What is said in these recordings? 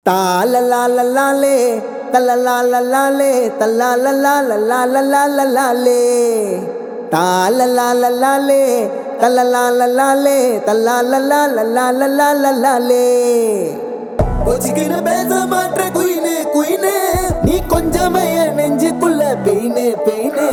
தாலலாலலாலே தலலாலலாலே தல்லாலலாலலாலலாலலாலே தாலலாலலாலே தலலாலலாலே தல்லாலலாலலாலலாலலாலே கொச்சிக்கிற பேச மாற்ற queen queen நீ கொஞ்சமே என் நெஞ்சுக்குள்ள பெயினு பெயினு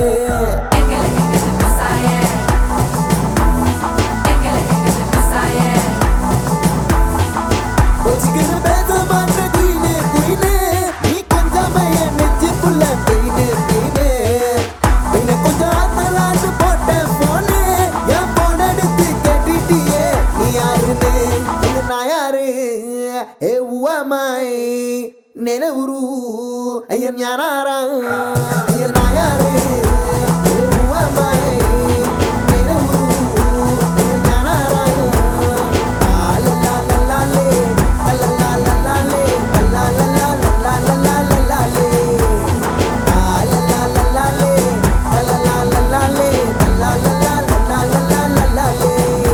கொச்சிக்கிற பேச மாற்ற குயினு குயினு நீ கொஞ்சமே என் நெஞ்சுக்குள்ள பெயினு பெயினு பெயினு கொஞ்சம் ஆத்தலாண்டு போட்ட போனு என் போன் எடுத்து கேட்டுட்டியே நீ யாருன்னு இது நான் யாரு ஏ உவமாய் ನೆನವರು ಅಯ್ಯ ಜ್ಞಾನಾರ ಅಯ್ಯ ನಾಯಾರೇ ಏ ಉವಮಾಯ್ ನೆನವರು ಅಯ್ಯ ಜ್ಞಾನಾರ ಲಾಲಾಲಾಲಾಲೇ, ಲಾಲಾಲಾಲಾಲೇ, ಲಾಲಾಲಾಲಾಲಾಲಾಲಾಲಾಲೇ. ಲಾಲಾಲಾಲಾಲೇ, ಲಾಲಾಲಾಲಾಲೇ, ಲಾಲಾಲಾಲಾಲಾಲಾಲಾಲೇ.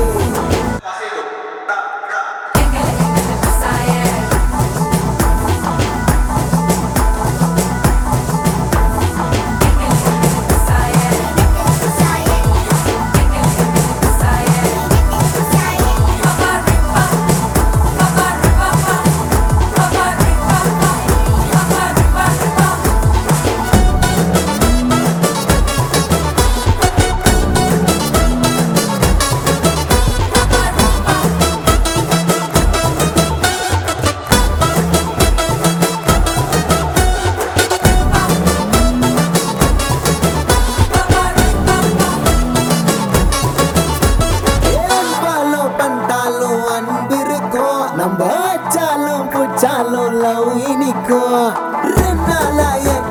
ஏற்பாலும் பண்டாலும் அன்பு இருக்கும் நம்ம வச்சாலும் புச்சாலும் லவ் இனிக்கும் ரெண்டு நாளா என்